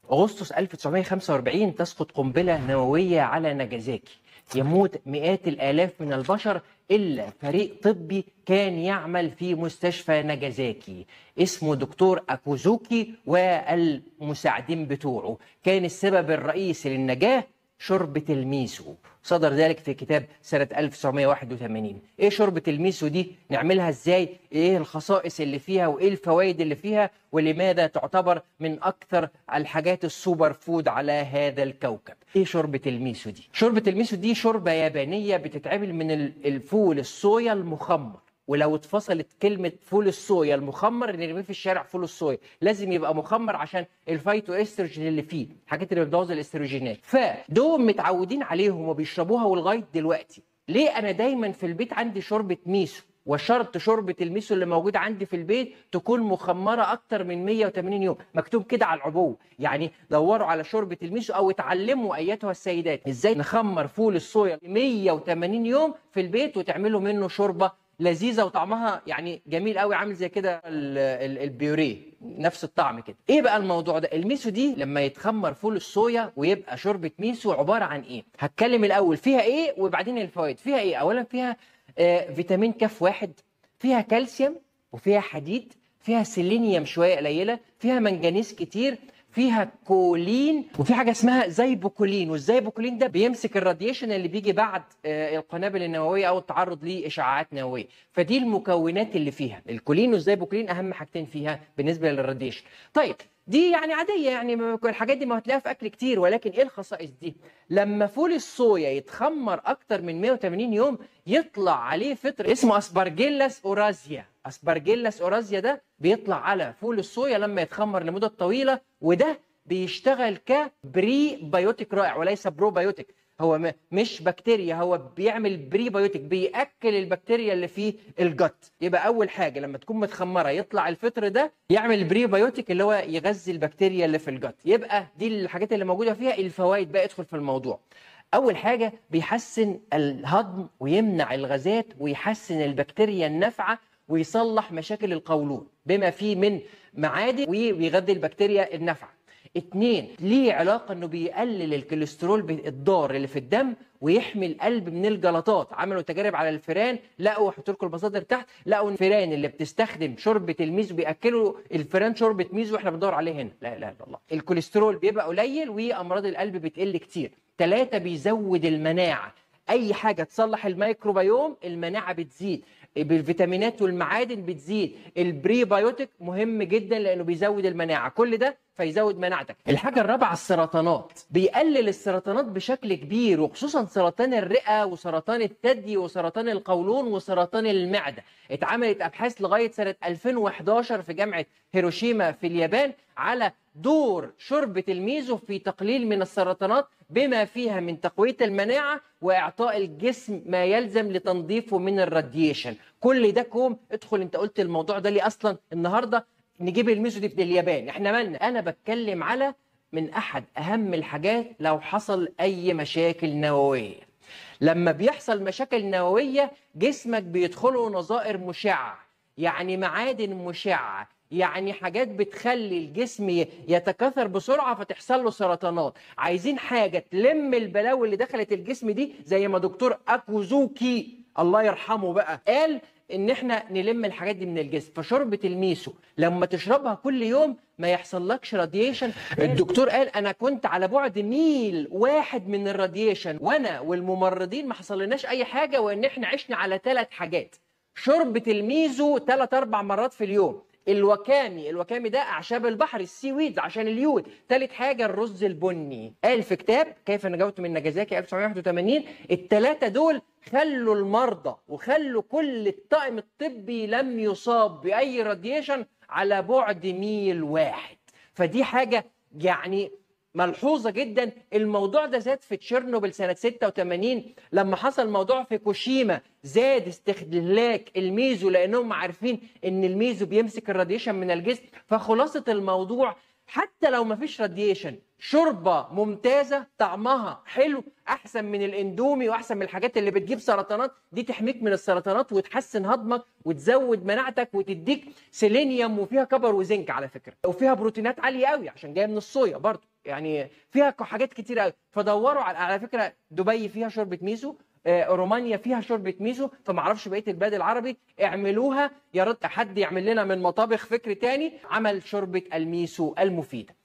أغسطس 1945 تسقط قنبلة نووية على ناجازاكي يموت مئات الآلاف من البشر إلا فريق طبي كان يعمل في مستشفى ناجازاكي اسمه دكتور أكوزوكي والمساعدين بتوعه كان السبب الرئيسي للنجاة شربة الميسو صدر ذلك في كتاب سنة 1981 ايه شوربة الميسو دي نعملها ازاي ايه الخصائص اللي فيها وايه الفوائد اللي فيها ولماذا تعتبر من اكثر الحاجات السوبر فود على هذا الكوكب ايه شوربة الميسو دي شوربة الميسو دي شوربة يابانية بتتعمل من الفول الصويا المخمر ولو اتفصلت كلمة فول الصويا المخمر نرميه في الشارع فول الصويا لازم يبقى مخمر عشان الفايتو استروجين اللي فيه الحاجات اللي بتبوظ الاستروجينات فدول متعودين عليهم وبيشربوها ولغاية دلوقتي ليه انا دايما في البيت عندي شوربة ميسو وشرط شوربة الميسو اللي موجودة عندي في البيت تكون مخمرة أكتر من 180 يوم مكتوب كده على العبوة يعني دوروا على شوربة الميسو أو اتعلموا أيتها السيدات إزاي نخمر فول الصويا 180 يوم في البيت وتعملوا منه شوربة لذيذه وطعمها يعني جميل قوي عامل زي كده البيوريه نفس الطعم كده ايه بقى الموضوع ده الميسو دي لما يتخمر فول الصويا ويبقى شوربه ميسو عباره عن ايه هتكلم الاول فيها ايه وبعدين الفوائد فيها ايه اولا فيها آه فيتامين كاف واحد فيها كالسيوم وفيها حديد فيها سيلينيوم شويه قليله فيها منجنيز كتير فيها كولين وفي حاجه اسمها زيبوكولين والزيبوكولين ده بيمسك الراديشن اللي بيجي بعد القنابل النوويه او التعرض لاشعاعات نوويه فدي المكونات اللي فيها الكولين والزيبوكولين اهم حاجتين فيها بالنسبه للراديشن طيب دي يعني عادية يعني الحاجات دي ما هتلاقيها في أكل كتير ولكن إيه الخصائص دي؟ لما فول الصويا يتخمر أكتر من 180 يوم يطلع عليه فطر اسمه أسبرجيلاس أورازيا أسبرجيلاس أورازيا ده بيطلع على فول الصويا لما يتخمر لمدة طويلة وده بيشتغل كبري بايوتيك رائع وليس برو بايوتيك هو مش بكتيريا هو بيعمل بري بايوتيك بياكل البكتيريا اللي في الجت يبقى اول حاجه لما تكون متخمره يطلع الفطر ده يعمل بري بايوتيك اللي هو يغذي البكتيريا اللي في الجت يبقى دي الحاجات اللي موجوده فيها الفوائد بقى ادخل في الموضوع اول حاجه بيحسن الهضم ويمنع الغازات ويحسن البكتيريا النافعه ويصلح مشاكل القولون بما فيه من معادن ويغذي البكتيريا النافعه اتنين ليه علاقة انه بيقلل الكوليسترول الضار اللي في الدم ويحمي القلب من الجلطات عملوا تجارب على الفئران لقوا احط لكم المصادر تحت لقوا الفئران اللي بتستخدم شوربه الميزو بياكلوا الفئران شوربه ميزو واحنا بندور عليه هنا لا اله الا الله الكوليسترول بيبقى قليل وامراض القلب بتقل كتير ثلاثة بيزود المناعة اي حاجه تصلح الميكروبيوم المناعه بتزيد بالفيتامينات والمعادن بتزيد البري بايوتيك مهم جدا لانه بيزود المناعه كل ده فيزود مناعتك الحاجه الرابعه السرطانات بيقلل السرطانات بشكل كبير وخصوصا سرطان الرئه وسرطان الثدي وسرطان القولون وسرطان المعده اتعملت ابحاث لغايه سنه 2011 في جامعه هيروشيما في اليابان على دور شوربه الميزو في تقليل من السرطانات بما فيها من تقويه المناعه واعطاء الجسم ما يلزم لتنظيفه من الراديشن كل ده كوم ادخل انت قلت الموضوع ده ليه اصلا النهارده نجيب الميزو دي في اليابان احنا مالنا انا بتكلم على من احد اهم الحاجات لو حصل اي مشاكل نوويه لما بيحصل مشاكل نوويه جسمك بيدخله نظائر مشعه يعني معادن مشعه يعني حاجات بتخلي الجسم يتكاثر بسرعه فتحصل له سرطانات عايزين حاجه تلم البلاوي اللي دخلت الجسم دي زي ما دكتور اكوزوكي الله يرحمه بقى قال ان احنا نلم الحاجات دي من الجسم فشوربه الميسو لما تشربها كل يوم ما يحصلكش راديشن الدكتور قال انا كنت على بعد ميل واحد من الراديشن وانا والممرضين ما حصلناش اي حاجه وان احنا عشنا على ثلاث حاجات شوربه الميزو ثلاث اربع مرات في اليوم الوكامي الوكامي ده اعشاب البحر السي ويدز عشان اليود ثالث حاجه الرز البني قال في كتاب كيف نجوت من نجازاكي 1981 الثلاثه دول خلوا المرضى وخلوا كل الطاقم الطبي لم يصاب باي راديشن على بعد ميل واحد فدي حاجه يعني ملحوظة جدا الموضوع ده زاد في تشيرنوبل سنة 86 لما حصل موضوع في كوشيما زاد استهلاك الميزو لأنهم عارفين إن الميزو بيمسك الراديشن من الجسم فخلاصة الموضوع حتى لو ما فيش راديشن شوربة ممتازة طعمها حلو أحسن من الإندومي وأحسن من الحاجات اللي بتجيب سرطانات دي تحميك من السرطانات وتحسن هضمك وتزود مناعتك وتديك سيلينيوم وفيها كبر وزنك على فكرة وفيها بروتينات عالية قوي عشان جاية من الصويا برضه يعني فيها ك- حاجات كتير قوي فدوروا على على فكره دبي فيها شوربه ميزو آه، رومانيا فيها شوربه ميزو فما اعرفش بقيه البلاد العربي اعملوها يا ريت حد يعمل لنا من مطابخ فكر تاني عمل شوربه الميسو المفيده